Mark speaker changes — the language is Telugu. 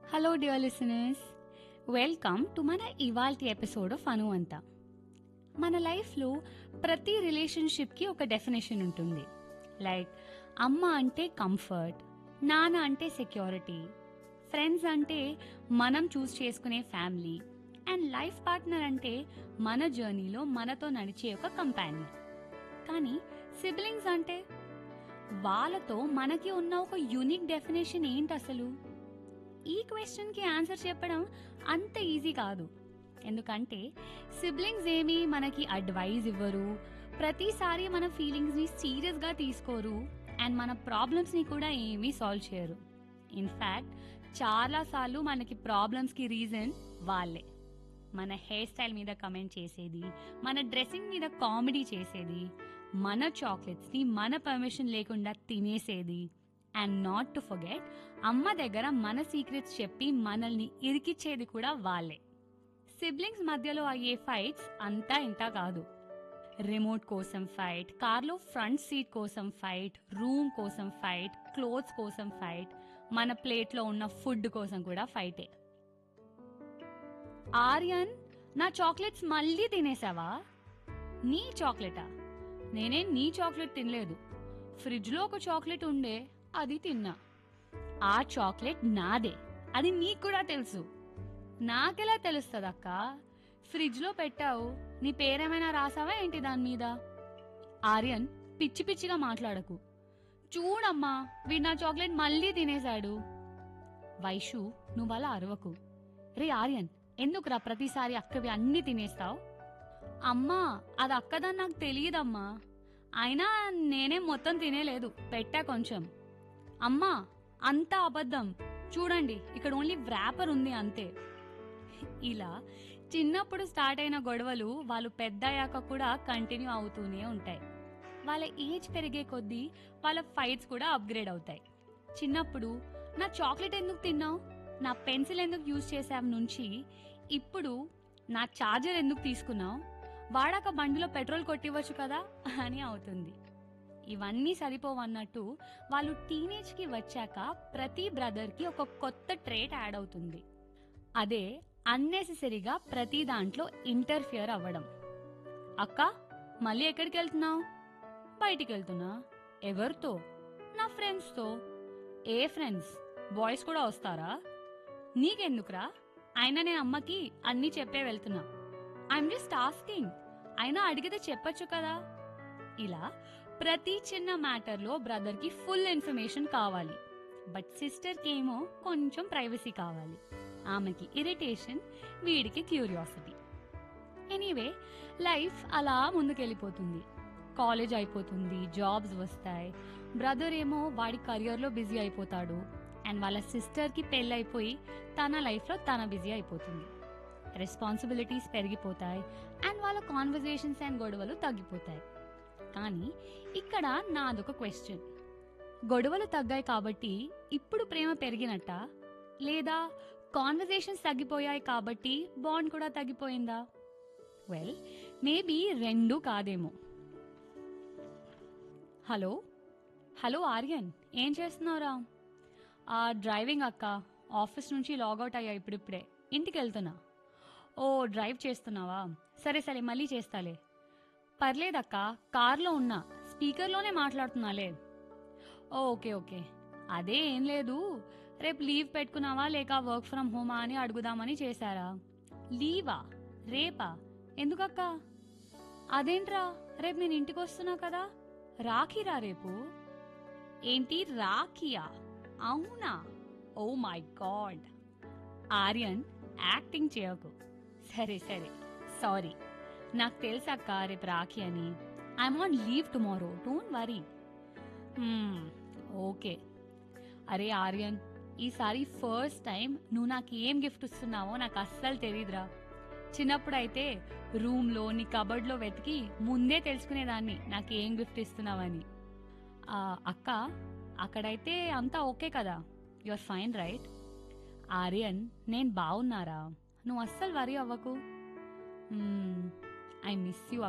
Speaker 1: hello dear listeners welcome to మన ఇవాల్టి ఎపిసోడ్ ఆఫ్ అను అంత మన లైఫ్లో ప్రతి రిలేషన్షిప్కి ఒక డెఫినేషన్ ఉంటుంది లైక్ అమ్మ అంటే కంఫర్ట్ నాన్న అంటే సెక్యూరిటీ ఫ్రెండ్స్ అంటే మనం చూస్ చేసుకునే ఫ్యామిలీ అండ్ లైఫ్ పార్ట్నర్ అంటే మన జర్నీలో మనతో నడిచే ఒక కంపానియన్ కానీ సిబ్లింగ్స్ అంటే వాళ్ళతో మనకి ఉన్న ఒక యూనిక్ డెఫినేషన్ ఏంటి అసలు ఈ క్వశ్చన్కి ఆన్సర్ చెప్పడం అంత ఈజీ కాదు ఎందుకంటే సిబ్లింగ్స్ ఏమి మనకి అడ్వైజ్ ఇవ్వరు ప్రతిసారి మన ఫీలింగ్స్ని సీరియస్గా తీసుకోరు అండ్ మన ప్రాబ్లమ్స్ని కూడా ఏమీ సాల్వ్ చేయరు ఇన్ఫ్యాక్ట్ చాలాసార్లు మనకి ప్రాబ్లమ్స్కి రీజన్ వాళ్ళే మన హెయిర్ స్టైల్ మీద కమెంట్ చేసేది మన డ్రెస్సింగ్ మీద కామెడీ చేసేది మన చాక్లెట్స్ని మన పర్మిషన్ లేకుండా తినేసేది అండ్ నాట్ టు ఫర్గెట్ అమ్మ దగ్గర మన సీక్రెట్స్ చెప్పి మనల్ని ఇరికిచ్చేది కూడా వాళ్ళే సిబ్లింగ్స్ మధ్యలో అయ్యే ఫైట్స్ అంతా ఇంత కాదు రిమోట్ కోసం ఫైట్ కార్లో ఫ్రంట్ సీట్ కోసం ఫైట్ రూమ్ కోసం ఫైట్ క్లోత్స్ కోసం ఫైట్ మన ప్లేట్లో ఉన్న ఫుడ్ కోసం కూడా ఫైటే ఆర్యన్ నా చాక్లెట్స్ మళ్ళీ తినేసావా నీ చాక్లెటా నేనే నీ చాక్లెట్ తినలేదు ఫ్రిడ్జ్లో ఒక చాక్లెట్ ఉండే అది తిన్నా ఆ చాక్లెట్ నాదే అది నీకు కూడా తెలుసు నాకెలా తెలుస్తుంది అక్క ఫ్రిడ్జ్లో పెట్టావు నీ పేరేమైనా రాసావా ఏంటి దాని మీద ఆర్యన్ పిచ్చి పిచ్చిగా మాట్లాడకు చూడమ్మా వీడు నా చాక్లెట్ మళ్ళీ తినేశాడు వైషు నువ్వు అలా అరవకు రే ఆర్యన్ ఎందుకురా ప్రతిసారి అక్కవి అన్నీ తినేస్తావు అమ్మా అది అక్కదని నాకు తెలియదమ్మా అయినా నేనే మొత్తం తినేలేదు పెట్టా కొంచెం అమ్మా అంతా అబద్ధం చూడండి ఇక్కడ ఓన్లీ వ్రాపర్ ఉంది అంతే ఇలా చిన్నప్పుడు స్టార్ట్ అయిన గొడవలు వాళ్ళు పెద్ద అయ్యాక కూడా కంటిన్యూ అవుతూనే ఉంటాయి వాళ్ళ ఏజ్ పెరిగే కొద్దీ వాళ్ళ ఫైట్స్ కూడా అప్గ్రేడ్ అవుతాయి చిన్నప్పుడు నా చాక్లెట్ ఎందుకు తిన్నావు నా పెన్సిల్ ఎందుకు యూజ్ చేసావు నుంచి ఇప్పుడు నా ఛార్జర్ ఎందుకు తీసుకున్నావు వాడాక బండిలో పెట్రోల్ కొట్టివ్వచ్చు కదా అని అవుతుంది ఇవన్నీ సరిపోవన్నట్టు వాళ్ళు టీనేజ్కి వచ్చాక ప్రతి బ్రదర్కి ఒక కొత్త ట్రేట్ యాడ్ అవుతుంది అదే అన్నెసెసరీగా ప్రతి దాంట్లో ఇంటర్ఫియర్ అవ్వడం అక్క మళ్ళీ ఎక్కడికి వెళ్తున్నావు బయటికి వెళ్తున్నా ఎవరితో నా ఫ్రెండ్స్తో ఏ ఫ్రెండ్స్ బాయ్స్ కూడా వస్తారా నీకెందుకురా అయినా నేను అమ్మకి అన్నీ చెప్పే వెళ్తున్నా ఐఎమ్ జస్ట్ ఆస్కింగ్ అయినా అడిగితే చెప్పొచ్చు కదా ఇలా ప్రతి చిన్న మ్యాటర్లో బ్రదర్కి ఫుల్ ఇన్ఫర్మేషన్ కావాలి బట్ సిస్టర్కి ఏమో కొంచెం ప్రైవసీ కావాలి ఆమెకి ఇరిటేషన్ వీడికి క్యూరియాసిటీ ఎనీవే లైఫ్ అలా ముందుకెళ్ళిపోతుంది కాలేజ్ అయిపోతుంది జాబ్స్ వస్తాయి బ్రదర్ ఏమో వాడి కెరియర్లో బిజీ అయిపోతాడు అండ్ వాళ్ళ సిస్టర్కి పెళ్ళైపోయి తన లైఫ్లో తన బిజీ అయిపోతుంది రెస్పాన్సిబిలిటీస్ పెరిగిపోతాయి అండ్ వాళ్ళ కాన్వర్జేషన్స్ అండ్ గొడవలు తగ్గిపోతాయి కానీ ఇక్కడ నాదొక క్వశ్చన్ గొడవలు తగ్గాయి కాబట్టి ఇప్పుడు ప్రేమ పెరిగినట్ట లేదా కాన్వర్జేషన్స్ తగ్గిపోయాయి కాబట్టి బాండ్ కూడా తగ్గిపోయిందా వెల్ మేబీ రెండు కాదేమో హలో హలో ఆర్యన్ ఏం చేస్తున్నావురా ఆ డ్రైవింగ్ అక్క ఆఫీస్ నుంచి లాగౌట్ అయ్యా ఇప్పుడిప్పుడే ఇంటికి వెళ్తున్నా ఓ డ్రైవ్ చేస్తున్నావా సరే సరే మళ్ళీ చేస్తాలే పర్లేదక్క కార్లో ఉన్నా స్పీకర్లోనే మాట్లాడుతున్నాలే ఓ ఓకే ఓకే అదే ఏం లేదు రేపు లీవ్ పెట్టుకున్నావా లేక వర్క్ ఫ్రమ్ హోమా అని అడుగుదామని చేశారా లీవా రేపా ఎందుకక్క అదేంట్రా రేపు నేను ఇంటికి వస్తున్నా కదా రాఖీరా రేపు ఏంటి రాఖీయా అవునా oh my god Aryan acting చేయకు సరే సరే సారీ నాకు తెలుసక్క రేపు రాఖీ అని I'm on leave tomorrow don't worry okay అరే ఆర్యన్ ఈసారి ఫస్ట్ టైం నువ్వు నాకు ఏం గిఫ్ట్ ఇస్తున్నావో నాకు అస్సలు తెలియదురా చిన్నప్పుడు అయితే రూమ్లో నీ కబర్డ్లో వెతికి ముందే తెలుసుకునేదాన్ని నాకు ఏం గిఫ్ట్ ఇస్తున్నావని ఆ, అక్క అక్కడైతే అంతా ఓకే కదా యువర్ ఫైన్ రైట్ ఆర్యన్ నేను బాగున్నారా నువ్వు అస్సలు వరి అవ్వకు ఐ మిస్ యూ